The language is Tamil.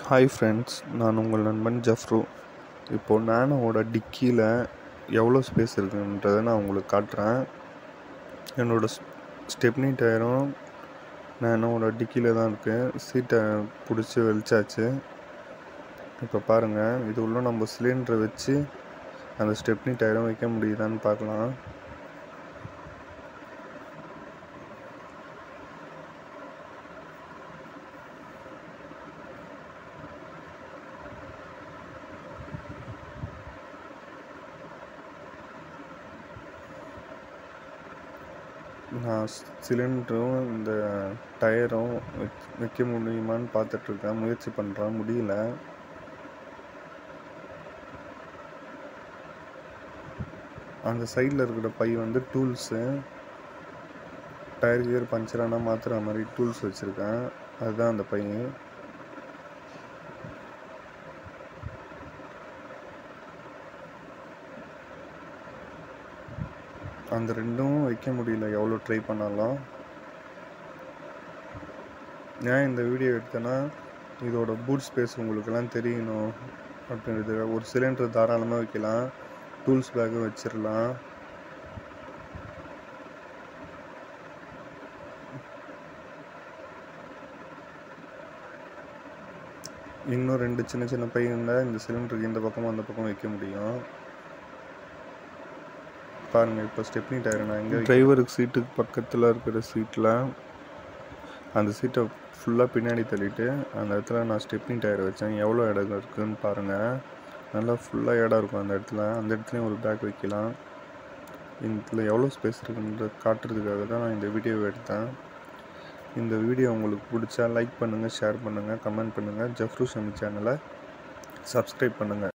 ஹாய் ஃப்ரெண்ட்ஸ் நான் உங்கள் நண்பன் ஜஃப்ரு இப்போது நானோட டிக்கியில் எவ்வளோ ஸ்பேஸ் இருக்குன்றதை நான் உங்களுக்கு காட்டுறேன் என்னோட ஸ்டெப்னி டயரும் நானோட டிக்கியில் தான் இருக்குது சீட்டை பிடிச்சி வெளிச்சாச்சு இப்போ பாருங்கள் இது உள்ள நம்ம சிலிண்டரை வச்சு அந்த ஸ்டெப்னி டயரும் வைக்க முடியுதான்னு பார்க்கலாம் நான் சிலிண்டரும் இந்த டயரும் வைக்க முடியுமான்னு பார்த்துட்ருக்கேன் முயற்சி பண்ணுறேன் முடியல அந்த சைடில் இருக்கிற பை வந்து டூல்ஸு டயர் கியர் பஞ்சர் ஆனால் மாற்றுற மாதிரி டூல்ஸ் வச்சுருக்கேன் அதுதான் அந்த பை அந்த ரெண்டும் வைக்க முடியல எவ்வளோ ட்ரை பண்ணாலும் ஏன் இந்த வீடியோ எடுத்தேன்னா இதோட பூட் ஸ்பேஸ் உங்களுக்கெல்லாம் தெரியணும் அப்படின்றது ஒரு சிலிண்டர் தாராளமாக வைக்கலாம் டூல்ஸ் பேக்கும் வச்சிடலாம் இன்னும் ரெண்டு சின்ன சின்ன பை இருந்தால் இந்த சிலிண்டருக்கு இந்த பக்கமும் அந்த பக்கம் வைக்க முடியும் பாருங்கள் இப்போ ஸ்டெப்னி டயர் நான் எங்கே டிரைவருக்கு சீட்டுக்கு பக்கத்தில் இருக்கிற சீட்டில் அந்த சீட்டை ஃபுல்லாக பின்னாடி தள்ளிட்டு அந்த இடத்துல நான் ஸ்டெப்னி டயர் வச்சேன் எவ்வளோ இடம் இருக்குதுன்னு பாருங்கள் நல்லா ஃபுல்லாக இடம் இருக்கும் அந்த இடத்துல அந்த இடத்துலையும் ஒரு பேக் வைக்கலாம் இதில் எவ்வளோ ஸ்பேஸ் இருக்குன்ற காட்டுறதுக்காக தான் நான் இந்த வீடியோவை எடுத்தேன் இந்த வீடியோ உங்களுக்கு பிடிச்சா லைக் பண்ணுங்கள் ஷேர் பண்ணுங்கள் கமெண்ட் பண்ணுங்கள் ஜஃப்ரு ஷமி சேனலை சப்ஸ்கிரைப் பண்ணுங்கள்